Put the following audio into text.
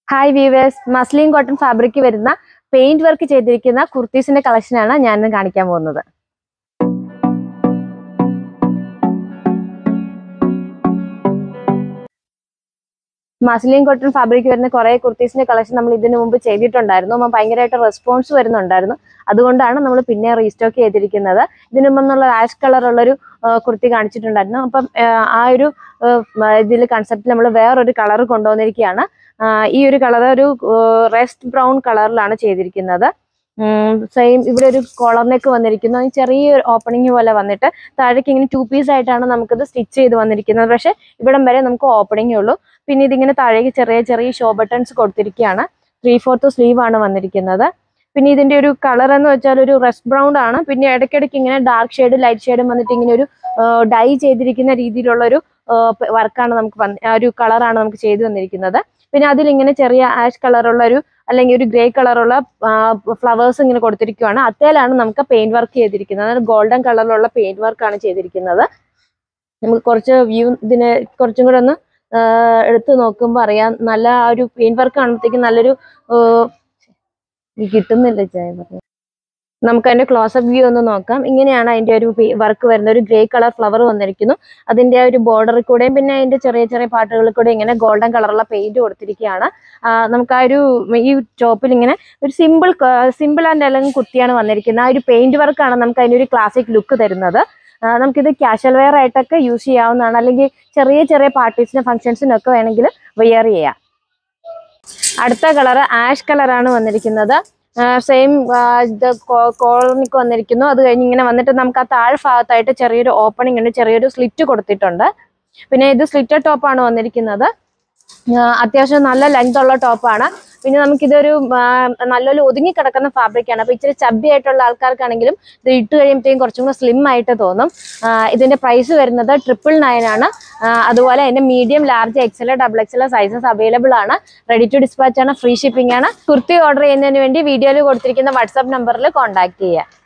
hi viewers muslin cotton fabric വരുന്ന paint work ചെയ്തിരിക്കുന്ന കുർത്തീസിന്റെ കളക്ഷനാണ് ഞാൻ ഇന്ന് കാണിക്കാൻ പോകുന്നത് മസ്ലിൻ കോട്ടൺ ഫാബ്രിക് വരുന്ന കുറെ കുർത്തീസിന്റെ കളക്ഷൻ നമ്മൾ ഇതിനു മുമ്പ് ചെയ്തിട്ടുണ്ടായിരുന്നു അപ്പം ഭയങ്കരമായിട്ട് റെസ്പോൺസ് വരുന്നുണ്ടായിരുന്നു അതുകൊണ്ടാണ് നമ്മൾ പിന്നെ റീസ്റ്റോക്ക് ചെയ്തിരിക്കുന്നത് ഇതിനു മുമ്പ് ആഷ് കളർ ഉള്ളൊരു ആ, കുർത്തി കാണിച്ചിട്ടുണ്ടായിരുന്നു അപ്പം ആ, ആ ഒരു ഇതിൽ കൺസെപ്റ്റിൽ നമ്മൾ വേറൊരു കളർ കൊണ്ടുവന്നിരിക്കുകയാണ് ആ, ഈ ഒരു കളർ ഒരു റെസ്റ്റ് ബ്രൗൺ കളറിലാണ് ചെയ്തിരിക്കുന്നത് സെയിം ഇവിടെ ഒരു കോളർ നെക്ക് വന്നിരിക്കുന്നു അതിന് ചെറിയൊരു ഓപ്പണിംഗ് പോലെ വന്നിട്ട് താഴേക്ക് ഇങ്ങനെ ടു പീസ് ആയിട്ടാണ് നമുക്കിത് സ്റ്റിച്ച് ചെയ്ത് വന്നിരിക്കുന്നത് പക്ഷെ ഇവിടം വരെ നമുക്ക് ഓപ്പണിംഗേ ഉള്ളൂ പിന്നെ ഇതിങ്ങനെ താഴേക്ക് ചെറിയ ചെറിയ ഷോ ബട്ടൺസ് കൊടുത്തിരിക്കുകയാണ് ത്രീ ഫോർത്ത് സ്ലീവ് ആണ് വന്നിരിക്കുന്നത് പിന്നെ ഇതിന്റെ ഒരു കളർ എന്ന് വെച്ചാൽ ഒരു റെസ്റ്റ് ബ്രൗൺ ആണ് പിന്നെ ഇടയ്ക്കിടയ്ക്ക് ഇങ്ങനെ ഡാർക്ക് ഷെയ്ഡ് ലൈറ്റ് ഷെയ്ഡ് വന്നിട്ട് ഇങ്ങനെ ഒരു ഡൈ ചെയ്തിരിക്കുന്ന രീതിയിലുള്ള ഒരു വർക്കാണ് നമുക്ക് വന്ന് ആ ഒരു കളറാണ് നമുക്ക് ചെയ്തു വന്നിരിക്കുന്നത് പിന്നെ അതിലിങ്ങനെ ചെറിയ ആഷ് കളറുള്ള ഒരു അല്ലെങ്കിൽ ഒരു ഗ്രേ കളറുള്ള ഫ്ലവേഴ്സ് ഇങ്ങനെ കൊടുത്തിരിക്കുകയാണ് അതേലാണ് നമുക്ക് പെയിന്റ് വർക്ക് ചെയ്തിരിക്കുന്നത് അതായത് ഗോൾഡൻ കളറിലുള്ള പെയിന്റ് വർക്കാണ് ചെയ്തിരിക്കുന്നത് നമുക്ക് കുറച്ച് വ്യൂ ഇതിനെ കുറച്ചും കൂടെ ഒന്ന് ആ, എടുത്ത് നോക്കുമ്പോൾ അറിയാം നല്ല ആ ഒരു പെയിന്റ് വർക്ക് കാണുമ്പോഴത്തേക്കും നല്ലൊരു ആ, ഈ കിട്ടുന്നില്ല ചായ പറഞ്ഞു നമുക്ക് അതിന്റെ ക്ലോസപ്പ് വ്യൂ ഒന്ന് നോക്കാം ഇങ്ങനെയാണ് അതിന്റെ ഒരു വർക്ക് വരുന്നത് ഒരു ഗ്രേ കളർ ഫ്ലവർ വന്നിരിക്കുന്നു അതിന്റെ ആ ഒരു ബോർഡറിൽ കൂടെയും പിന്നെ അതിന്റെ ചെറിയ ചെറിയ പാട്ടുകളിൽ കൂടെ ഇങ്ങനെ ഗോൾഡൻ കളറുള്ള പെയിന്റ് കൊടുത്തിരിക്കുകയാണ് ആ, നമുക്ക് ആ ഒരു ഈ ടോപ്പിൽ ഇങ്ങനെ ഒരു സിമ്പിൾ സിമ്പിൾ ആൻഡ് എലങ് കുത്തിയാണ് വന്നിരിക്കുന്നത് ആ ഒരു പെയിന്റ് വർക്കാണ് നമുക്ക് അതിനൊരു ക്ലാസിക് ലുക്ക് തരുന്നത് ആ, നമുക്കിത് ക്യാഷ്വൽ വെയർ ആയിട്ടൊക്കെ യൂസ് ചെയ്യാവുന്നതാണ് അല്ലെങ്കിൽ ചെറിയ ചെറിയ പാർട്ടീസിന് ഫംഗ്ഷൻസിനൊക്കെ വേണമെങ്കിൽ വെയർ ചെയ്യാം അടുത്ത കളർ ആഷ് കളറാണ് വന്നിരിക്കുന്നത് സെയിം ഇത് കോളനിക്ക് വന്നിരിക്കുന്നു അത് കഴിഞ്ഞ് ഇങ്ങനെ വന്നിട്ട് നമുക്ക് ആ താഴെ ഭാഗത്തായിട്ട് ചെറിയൊരു ഓപ്പണിംഗ് ഉണ്ട് ചെറിയൊരു സ്ലിറ്റ് കൊടുത്തിട്ടുണ്ട് പിന്നെ ഇത് സ്ലിറ്റഡ് ടോപ്പാണ് വന്നിരിക്കുന്നത് ആ, അത്യാവശ്യം നല്ല ലെങ്ത് ഉള്ള ടോപ്പാണ് പിന്നെ നമുക്കിതൊരു ആ, നല്ലൊരു ഒതുങ്ങി കിടക്കുന്ന ഫാബ്രിക് ആണ് അപ്പൊ ഇച്ചിരി ചബ്ബി ആയിട്ടുള്ള ആൾക്കാർക്കാണെങ്കിലും ഇത് ഇട്ട് കഴിയുമ്പോഴത്തേക്കും കുറച്ചും കൂടെ സ്ലിം ആയിട്ട് തോന്നും ആ, ഇതിന്റെ പ്രൈസ് വരുന്നത് ട്രിപ്പിൾ നയൻ ആണ് ആ, അതുപോലെ അതിന്റെ medium large XL double XL sizes available ആണ് റെഡി ടു ഡിസ്പാച്ച് ആണ് ഫ്രീ ഷിപ്പിംഗ് ആണ് കുർത്തി ഓർഡർ ചെയ്യുന്നതിന് വേണ്ടി വീഡിയോയിൽ കൊടുത്തിരിക്കുന്ന വാട്സാപ്പ് നമ്പറിൽ കോൺടാക്ട് ചെയ്യുക